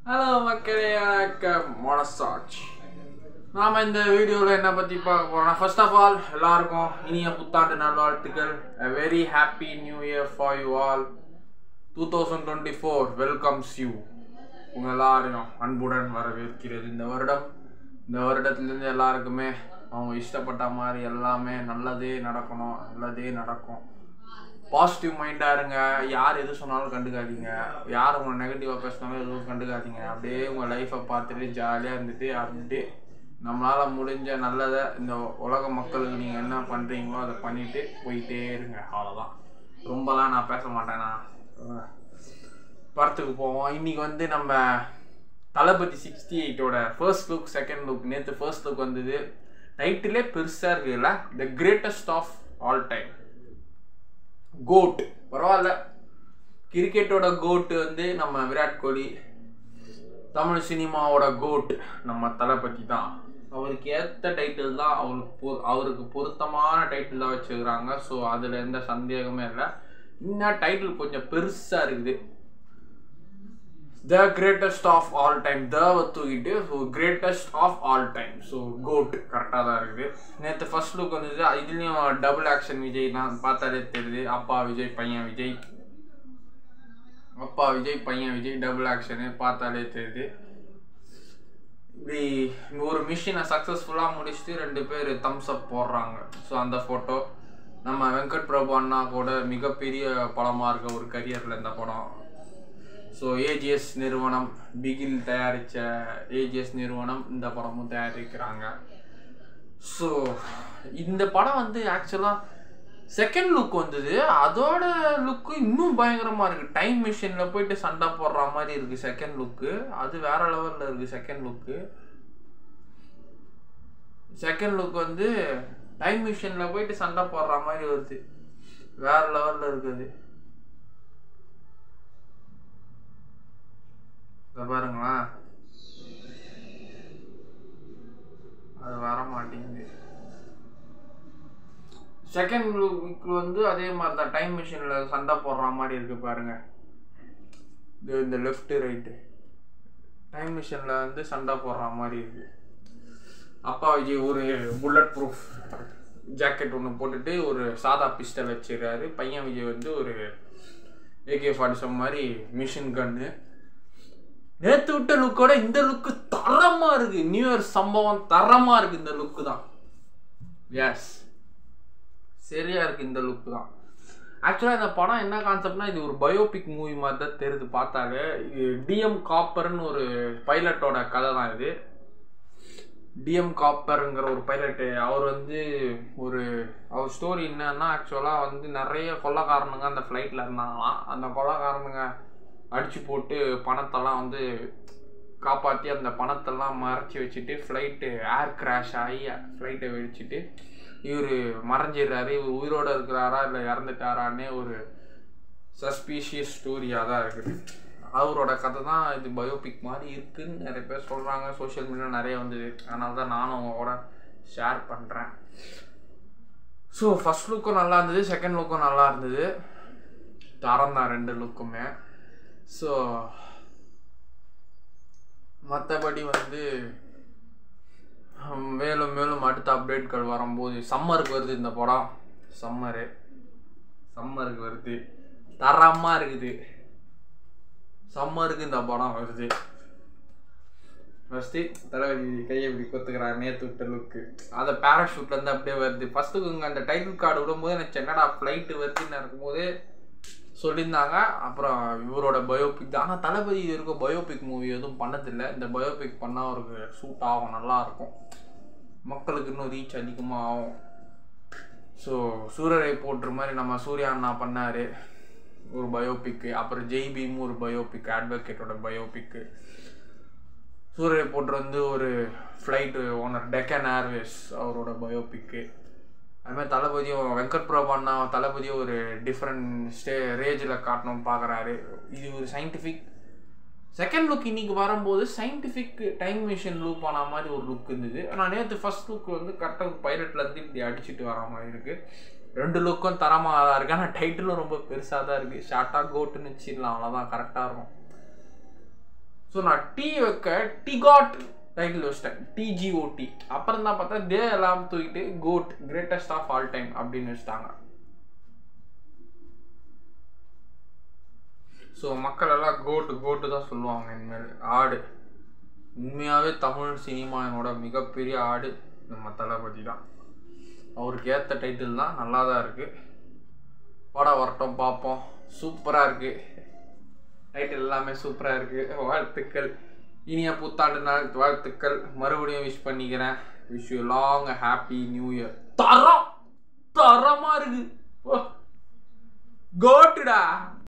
hello மக்களே வணக்கம் மனசாட்சி நாம் இந்த வீடியோவில் என்ன பற்றி பார்க்க போகிறோம்னா ஃபர்ஸ்ட் ஆஃப் ஆல் எல்லாருக்கும் இனிய புத்தாண்டு நல்வாழ்த்துக்கள் a very happy new year for you all two thousand twenty four welcomes you உங்கள் எல்லாரையும் அன்புடன் வரவேற்கிறது இந்த வருடம் இந்த வருடத்துலேருந்து எல்லாருக்குமே அவங்க இஷ்டப்பட்ட மாதிரி எல்லாமே நல்லதே நடக்கணும் நல்லதே நடக்கும் பாசிட்டிவ் மைண்டாக இருங்க யார் எது சொன்னாலும் கண்டுக்காதீங்க யார் உங்களை நெகட்டிவாக பேசினாலும் எதுவும் கண்டுக்காதீங்க அப்படியே உங்கள் லைஃப்பை பார்த்துட்டு ஜாலியாக இருந்துட்டு அப்படியே நம்மளால் முடிஞ்ச நல்லதை இந்த உலக மக்களுக்கு நீங்கள் என்ன பண்ணுறீங்களோ அதை பண்ணிட்டு போயிட்டே இருங்க அவ்வளோதான் ரொம்பலாம் நான் பேச மாட்டேன் நான் அஹ் படத்துக்கு போவோம் இன்னைக்கு வந்து நம்ம தளபதி சிக்ஸ்டி எயிட்டோட ஃபர்ஸ்ட் லுக் செகண்ட் லுக் நேற்று ஃபர்ஸ்ட் லுக் வந்தது டைட்டிலே பெருசாக இருக்குல்ல the greatest of all time GOAT பரவாயில்ல கிரிக்கெட்டோட கோட் வந்து நம்ம விராட் கோலி தமிழ் சினிமாவோட கோட் நம்ம தளபதி தான் அவருக்கு ஏற்ற டைட்டில் தான் அவருக்கு பொ அவருக்கு பொருத்தமான டைட்டில் தான் வச்சுக்கிறாங்க ஸோ அதில் எந்த சந்தேகமே இல்லை இன்னும் டைட்டில் கொஞ்சம் பெருசாக இருக்குது the greatest of all time தவை தூக்கிட்டு so greatest of all time so GOAT கரெக்டாக தான் இருக்குது நேற்று ஃபர்ஸ்ட் லுக் வந்தது இதுலேயும் டபுள் ஆக்ஷன் விஜய் தான் பார்த்தாலே தெரியுது அப்பா விஜய் பையன் விஜய் அப்பா விஜய் பையன் விஜய் டபுள் ஆக்ஷனு பார்த்தாலே தெரியுது இப்படி ஒரு மிஷினை சக்ஸஸ்ஃபுல்லாக முடிச்சுட்டு ரெண்டு பேர் தம்ஸ் அப் போடுறாங்க ஸோ அந்த ஃபோட்டோ நம்ம வெங்கட் பிரபு அண்ணா கூட மிகப்பெரிய படமாக இருக்க ஒரு கரியரில் இந்த படம் ஸோ ஏஜிஎஸ் நிறுவனம் பிகில் தயாரித்த ஏஜிஎஸ் நிறுவனம் இந்த படமும் தயாரிக்கிறாங்க ஸோ இந்த படம் வந்து ஆக்சுவலாக செகண்ட் லுக் வந்தது அதோட லுக்கு இன்னும் பயங்கரமாக இருக்குது டைம் மிஷினில் போயிட்டு சண்டை போடுற மாதிரி இருக்குது செகண்ட் லுக்கு அது வேற லெவலில் இருக்குது செகண்ட் லுக்கு செகண்ட் லுக் வந்து டைம் மிஷினில் போயிட்டு சண்டை போடுற மாதிரி வருது வேற லெவலில் இருக்குது இதை பாருங்களேன் அது வர மாட்டேங்குது செகண்ட் வீக் வந்து அதே மாதிரி தான் டைம் மிஷினில் சண்டை போடுற மாதிரி இருக்கு பாருங்க இது இந்த லெஃப்ட் ரைட்டு டைம் மிஷினில் வந்து சண்டை போடுற மாதிரி இருக்கு அப்பா விஜய் ஒரு புல்லட் ப்ரூஃப் ஜாக்கெட் ஒன்று போட்டுட்டு ஒரு சாதா பிஸ்டல் வச்சிருக்காரு பையன் விஜய் வந்து ஒரு ஏகே ஃபார்ட்டி செவன் மாதிரி மிஷின் கன்னு நேத்து விட்ட லுக்கோட இந்த லுக்கு தரமா இருக்கு நியூ இயர் சம்பவம் தரமா இருக்கு இந்த லுக்கு தான் எஸ் சரியா இருக்கு இந்த லுக்கு தான் ஆக்சுவலாக இந்த படம் என்ன கான்செப்ட்னா இது ஒரு பயோபிக் மூவி மாதிரி தான் தெரியுது பார்த்தாலே இது டிஎம் காப்பர்னு ஒரு பைலட்டோட கதை தான் இது டிஎம் காப்பருங்கிற ஒரு பைலட்டு அவர் வந்து ஒரு அவர் ஸ்டோரி என்னன்னா ஆக்சுவலாக வந்து நிறைய கொள்ளக்காரனுங்க அந்த ஃப்ளைட்டில் இருந்தாங்களாம் அந்த கொள்ளக்காரனுங்க அடிச்சு போட்டு பணத்தெல்லாம் வந்து காப்பாற்றி அந்த பணத்தெல்லாம் மறைச்சி வச்சுட்டு ஃப்ளைட்டு ஏர் கிராஷ் ஆகி ஃப்ளைட்டை வெடிச்சிட்டு இவர் மறைஞ்சிடுறாரு இவர் உயிரோடு இருக்கிறாரா இல்லை இறந்துட்டாரான்னே ஒரு சஸ்பீஷியஸ் ஸ்டோரியாக தான் இருக்குது அவரோட கதை தான் இது பயோபிக் மாதிரி இருக்குன்னு நிறைய பேர் சொல்கிறாங்க சோஷியல் மீடியா நிறைய வந்தது அதனால தான் நானும் அவங்களோட ஷேர் பண்ணுறேன் ஸோ ஃபஸ்ட் லுக்கும் நல்லா இருந்தது செகண்ட் லுக்கும் நல்லா இருந்தது தரம் தான் ரெண்டு லுக்குமே ஸோ மற்றபடி வந்து ஹம், மேலும் மேலும் அடுத்த அப்டேட்கள் வரும்போது சம்மருக்கு வருது இந்த படம் சம்மரு சம்மருக்கு வருது தரமாக இருக்குது சம்மருக்கு இந்த படம் வருது ஃபஸ்ட்டு தலைவலி கையை இப்படி கொத்துக்கிறார் நேற்று விட்ட லுக்கு அதை பேராஷூட்லேருந்து அப்படியே வருது ஃபஸ்ட்டுக்கு இங்கே அந்த டைட்டில் கார்டு விடும்போது எனக்கு என்னடா ஃப்ளைட்டு வருதுன்னு இருக்கும்போது சொல்லியிருந்தாங்க அப்புறம் இவரோட பயோபிக் தான் ஆனால் தளபதி இது வரைக்கும் பயோபிக் மூவி எதுவும் பண்ணதில்லை இந்த பயோபிக் பண்ணால் அவருக்கு சூட் ஆகும் நல்லா இருக்கும் மக்களுக்கு இன்னும் ரீச் அதிகமாக ஆகும் ஸோ சூரரை போட்டுற மாதிரி நம்ம சூர்யா அண்ணா பண்ணார் ஒரு பயோபிக்கு அப்புறம் ஜெய் பீம் ஒரு பயோபிக் அட்வொகேட்டோட பயோபிக்கு சூரரை போட்டு வந்து ஒரு ஃப்ளைட்டு ஓனர் டெக்கன் ஏர்வேஸ் அவரோட பயோபிக்கு அதுமாதிரி தளபதியும் வெங்கட் பிரபு அண்ணா தளபதியும் ஒரு டிஃப்ரெண்ட் ஸ்டே ரேஜில் காட்டணும்னு பார்க்குறாரு இது ஒரு சயின்டிஃபிக் செகண்ட் லுக் இன்னைக்கு வரும்போது சயின்டிஃபிக் டைம் மிஷின் லூப் ஆன மாதிரி ஒரு லுக் இருந்தது ஆனால் நேற்று ஃபர்ஸ்ட் லுக் வந்து கரெக்டாக பைலட்லேருந்து இப்படி அடிச்சுட்டு வர மாதிரி இருக்குது ரெண்டு லுக்கும் தரமாக தான் இருக்குது ஆனால் டைட்டிலும் ரொம்ப பெருசாக தான் இருக்குது ஷார்ட்டாக கோட்டுன்னு வச்சிடலாம் அவ்வளோதான் கரெக்டாக இருக்கும் ஸோ நான் டி வைக்க டிகாட் டைட்டில் வச்சிட்டேன் டிஜிஓடி அப்புறம் தான் பார்த்தா தே எல்லாம் தூக்கிட்டு GOAT greatest of all time அப்படின்னு வச்சுட்டாங்க ஸோ மக்கள் எல்லாம் கோட்டு கோட்டு தான் சொல்லுவாங்க இனிமேல் ஆடு உண்மையாகவே தமிழ் சினிமாவோட மிகப்பெரிய ஆடு நம்ம தளபதி தான் அவருக்கு ஏற்ற டைட்டில் தான் நல்லா தான் இருக்குது படம் வரட்டும் பார்ப்போம் சூப்பராக இருக்குது டைட்டில் எல்லாமே சூப்பராக இருக்குது வாழ்த்துக்கள் இனிய புத்தாண்டு நாள் வாழ்த்துக்கள் மறுபடியும் விஷ் பண்ணிக்கிறேன் wish you long happy new year தரம் தரமாக இருக்கு கோட்டுடா